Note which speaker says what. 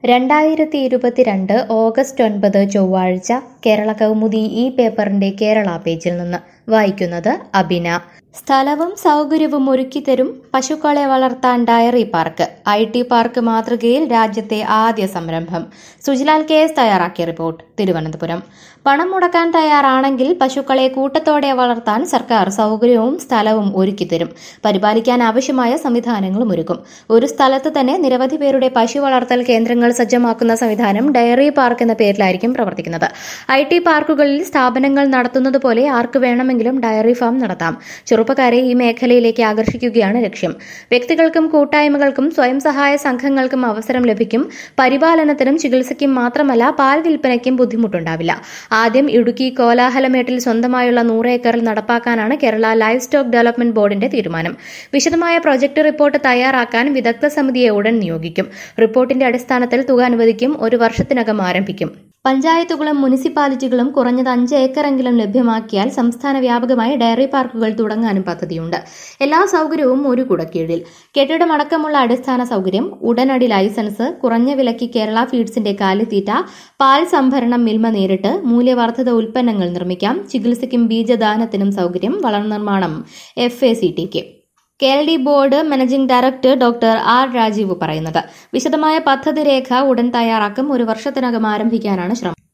Speaker 1: രണ്ടായിരത്തി ഇരുപത്തിരണ്ട് ഓഗസ്റ്റ് ഒൻപത് ചൊവ്വാഴ്ച കേരള കൗമുദി ഈ പേപ്പറിന്റെ കേരള പേജിൽ നിന്ന് വായിക്കുന്നത് അബിന സ്ഥലവും സൗകര്യവും ഒരുക്കിത്തരും പശുക്കളെ വളർത്താൻ dairy park I T park മാതൃകയിൽ രാജ്യത്തെ ആദ്യ സംരംഭം സുജിലാൽ കെ എസ് തയ്യാറാക്കിയ റിപ്പോർട്ട് തിരുവനന്തപുരം പണം മുടക്കാൻ തയ്യാറാണെങ്കിൽ പശുക്കളെ കൂട്ടത്തോടെ വളർത്താൻ സർക്കാർ സൗകര്യവും സ്ഥലവും ഒരുക്കിത്തരും പരിപാലിക്കാൻ ആവശ്യമായ സംവിധാനങ്ങളും ഒരുക്കും ഒരു സ്ഥലത്ത് തന്നെ നിരവധി പേരുടെ പശു വളർത്തൽ കേന്ദ്രങ്ങൾ സജ്ജമാക്കുന്ന സംവിധാനം ഡയറി പാർക്ക് എന്ന പേരിലായിരിക്കും പ്രവർത്തിക്കുന്നത് ഐ ടി പാർക്കുകളിൽ സ്ഥാപനങ്ങൾ നടത്തുന്നത് പോലെ ആർക്ക് വേണമെങ്കിലും ഡയറി ഫാം നടത്താം ചെറുപ്പക്കാരെ ഈ മേഖലയിലേക്ക് ആകർഷിക്കുകയാണ് ലക്ഷ്യം വ്യക്തികൾക്കും കൂട്ടായ്മകൾക്കും സ്വയം സഹായ സംഘങ്ങൾക്കും അവസരം ലഭിക്കും പരിപാലനത്തിനും ചികിത്സയ്ക്കും മാത്രമല്ല പാൽ വിൽപ്പനയ്ക്കും ബുദ്ധിമുട്ടുണ്ടാവില്ല ആദ്യം ഇടുക്കി കോലാഹലമേട്ടിൽ സ്വന്തമായുള്ള നൂറ് ഏക്കറിൽ നടപ്പാക്കാനാണ് കേരള ലൈഫ് സ്റ്റോക്ക് ഡെവലപ്മെന്റ് ബോർഡിന്റെ തീരുമാനം വിശദമായ പ്രൊജക്ട് റിപ്പോർട്ട് തയ്യാറാക്കാൻ വിദഗ്ധ സമിതിയെ ഉടൻ നിയോഗിക്കും റിപ്പോർട്ടിന്റെ അടിസ്ഥാനത്തിൽ തുക അനുവദിക്കും ഒരു വർഷത്തിനകം ആരംഭിക്കും പഞ്ചായത്തുകളും മുനിസിപ്പാലിറ്റികളും കുറഞ്ഞത് അഞ്ച് ഏക്കറെങ്കിലും ലഭ്യമാക്കിയാൽ സംസ്ഥാന വ്യാപകമായി ഡയറി പാർക്കുകൾ തുടങ്ങാനും പദ്ധതിയുണ്ട് എല്ലാ സൗകര്യവും ഒരു കുടക്കീഴിൽ കെട്ടിടമടക്കമുള്ള അടിസ്ഥാന സൗകര്യം ഉടനടി ലൈസൻസ് കുറഞ്ഞ വിലയ്ക്ക് കേരള ഫീഡ്സിന്റെ കാലിത്തീറ്റ പാൽ സംഭരണം മിൽമ നേരിട്ട് മൂല്യവർദ്ധിത ഉൽപ്പന്നങ്ങൾ നിർമ്മിക്കാം ചികിത്സയ്ക്കും ബീജദാനത്തിനും സൗകര്യം വളർനിർമ്മാണം എഫ് എ സി ടിക്ക് K L D board managing director doctor R Rajeev പറയുന്നത് വിശദമായ പദ്ധതി രേഖ ഉടൻ തയ്യാറാക്കും ഒരു വർഷത്തിനകം ആരംഭിക്കാനാണ് ശ്രമം